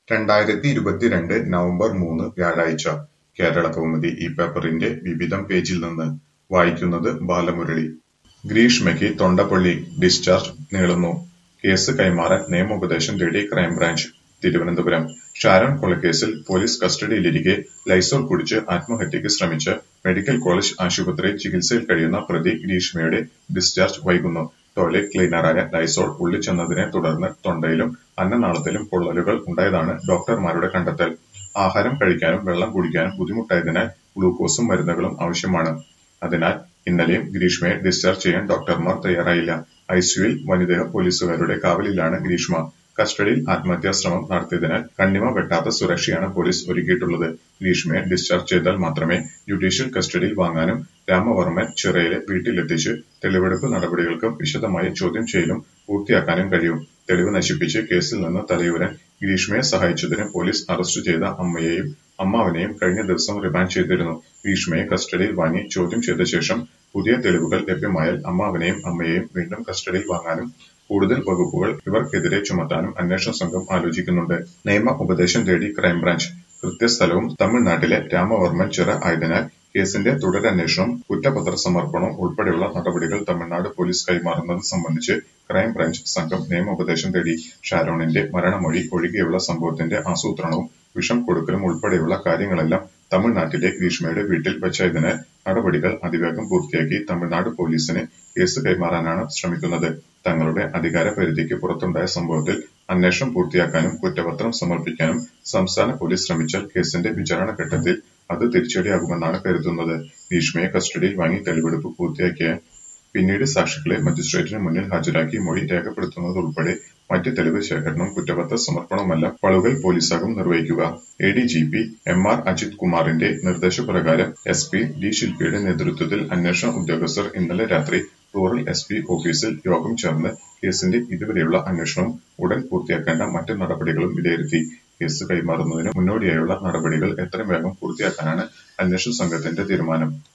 രണ്ടായിരത്തി ഇരുപത്തിരണ്ട് നവംബർ മൂന്ന് വ്യാഴാഴ്ച കേരളകൗമുദി ഈ പേപ്പറിന്റെ വിവിധം പേജിൽ നിന്ന് വായിക്കുന്നത് ബാലമുരളി ഗ്രീഷ്മയ്ക്ക് തൊണ്ടപൊള്ളി ഡിസ്ചാർജ് നീളുന്നു കേസ് കൈമാറാൻ നിയമോപദേശം തേടി ക്രൈംബ്രാഞ്ച് തിരുവനന്തപുരം ഷാരോൺ കൊലക്കേസിൽ പോലീസ് കസ്റ്റഡിയിലിരിക്കെ ലൈസോൾ കുടിച്ച് ആത്മഹത്യയ്ക്ക് ശ്രമിച്ച് മെഡിക്കൽ കോളേജ് ആശുപത്രിയിൽ ചികിത്സയിൽ കഴിയുന്ന പ്രതി ഗ്രീഷ്മയുടെ ഡിസ്ചാർജ് വൈകുന്നു ടോയ്ലറ്റ് ക്ലീനറായ ലൈസോൾ ഉള്ളിച്ചെന്നതിനെ തുടർന്ന് തൊണ്ടയിലും അന്നനാളത്തിലും പൊള്ളലുകൾ ഉണ്ടായതാണ് ഡോക്ടർമാരുടെ കണ്ടെത്തൽ ആഹാരം കഴിക്കാനും വെള്ളം കുടിക്കാനും ബുദ്ധിമുട്ടായതിനാൽ ഗ്ലൂക്കോസും മരുന്നുകളും ആവശ്യമാണ് അതിനാൽ ഇന്നലെയും ഗ്രീഷ്മയെ ഡിസ്ചാർജ് ചെയ്യാൻ ഡോക്ടർമാർ തയ്യാറായില്ല ഐസിയുവിൽ വനിതാ പോലീസുകാരുടെ കാവലിലാണ് ഗ്രീഷ്മ കസ്റ്റഡിയിൽ ആത്മഹത്യാ ശ്രമം നടത്തിയതിനാൽ കണ്ണിമ വെട്ടാത്ത സുരക്ഷയാണ് പോലീസ് ഒരുക്കിയിട്ടുള്ളത് ഗ്രീഷ്മയെ ഡിസ്ചാർജ് ചെയ്താൽ മാത്രമേ ജുഡീഷ്യൽ കസ്റ്റഡിയിൽ വാങ്ങാനും രാമവർമ്മൻ ചിറയിലെ വീട്ടിലെത്തിച്ച് തെളിവെടുപ്പ് നടപടികൾക്കും വിശദമായ ചോദ്യം ചെയ്യലും പൂർത്തിയാക്കാനും കഴിയൂ തെളിവ് നശിപ്പിച്ച് കേസിൽ നിന്ന് തലയൂരാൻ ഗ്രീഷ്മയെ സഹായിച്ചതിന് പോലീസ് അറസ്റ്റ് ചെയ്ത അമ്മയെയും അമ്മാവനെയും കഴിഞ്ഞ ദിവസം റിമാൻഡ് ചെയ്തിരുന്നു ഗ്രീഷ്മയെ കസ്റ്റഡിയിൽ വാങ്ങി ചോദ്യം ചെയ്ത ശേഷം പുതിയ തെളിവുകൾ ലഭ്യമായാൽ അമ്മാവനെയും അമ്മയെയും വീണ്ടും കസ്റ്റഡിയിൽ വാങ്ങാനും കൂടുതൽ വകുപ്പുകൾ ഇവർക്കെതിരെ ചുമത്താനും അന്വേഷണ സംഘം ആലോചിക്കുന്നുണ്ട് നിയമ ഉപദേശം തേടി ക്രൈംബ്രാഞ്ച് കൃത്യസ്ഥലവും തമിഴ്നാട്ടിലെ രാമവർമ്മൻ ചിറ ആയതിനാൽ കേസിന്റെ തുടരന്വേഷണവും കുറ്റപത്ര സമർപ്പണവും ഉൾപ്പെടെയുള്ള നടപടികൾ തമിഴ്നാട് പോലീസ് കൈമാറുന്നത് സംബന്ധിച്ച് ക്രൈംബ്രാഞ്ച് സംഘം നിയമോപദേശം തേടി ഷാരോണിന്റെ മരണമൊഴി ഒഴികെയുള്ള സംഭവത്തിന്റെ ആസൂത്രണവും വിഷം കൊടുക്കലും ഉൾപ്പെടെയുള്ള കാര്യങ്ങളെല്ലാം തമിഴ്നാട്ടിലെ ഗ്രീഷ്മയുടെ വീട്ടിൽ വച്ചായതിനാൽ നടപടികൾ അതിവേഗം പൂർത്തിയാക്കി തമിഴ്നാട് പോലീസിന് കേസ് കൈമാറാനാണ് ശ്രമിക്കുന്നത് തങ്ങളുടെ അധികാര പരിധിക്ക് പുറത്തുണ്ടായ സംഭവത്തിൽ അന്വേഷണം പൂർത്തിയാക്കാനും കുറ്റപത്രം സമർപ്പിക്കാനും സംസ്ഥാന പോലീസ് ശ്രമിച്ചാൽ കേസിന്റെ വിചാരണ ഘട്ടത്തിൽ അത് തിരിച്ചടിയാകുമെന്നാണ് കരുതുന്നത് ഭീഷ്മയെ കസ്റ്റഡിയിൽ വാങ്ങി തെളിവെടുപ്പ് പൂർത്തിയാക്കിയ പിന്നീട് സാക്ഷികളെ മജിസ്ട്രേറ്റിന് മുന്നിൽ ഹാജരാക്കി മൊഴി രേഖപ്പെടുത്തുന്നതുൾപ്പെടെ മറ്റ് തെളിവ് ശേഖരണവും കുറ്റപത്ര സമർപ്പണവുമെല്ലാം പളുകൽ പോലീസാകും നിർവഹിക്കുക A D G P M R Ajith കുമാറിന്റെ നിർദ്ദേശപ്രകാരം എസ് പി ഡി ശില്പിയുടെ നേതൃത്വത്തിൽ അന്വേഷണ ഉദ്യോഗസ്ഥർ ഇന്നലെ രാത്രി റൂറൽ എസ് പി ഓഫീസിൽ യോഗം ചേർന്ന് കേസിന്റെ ഇതുവരെയുള്ള അന്വേഷണവും ഉടൻ പൂർത്തിയാക്കേണ്ട മറ്റ് നടപടികളും വിലയിരുത്തി കേസ് കൈമാറുന്നതിന് മുന്നോടിയായുള്ള നടപടികൾ എത്രയും വേഗം പൂർത്തിയാക്കാനാണ് അന്വേഷണ സംഘത്തിന്റെ തീരുമാനം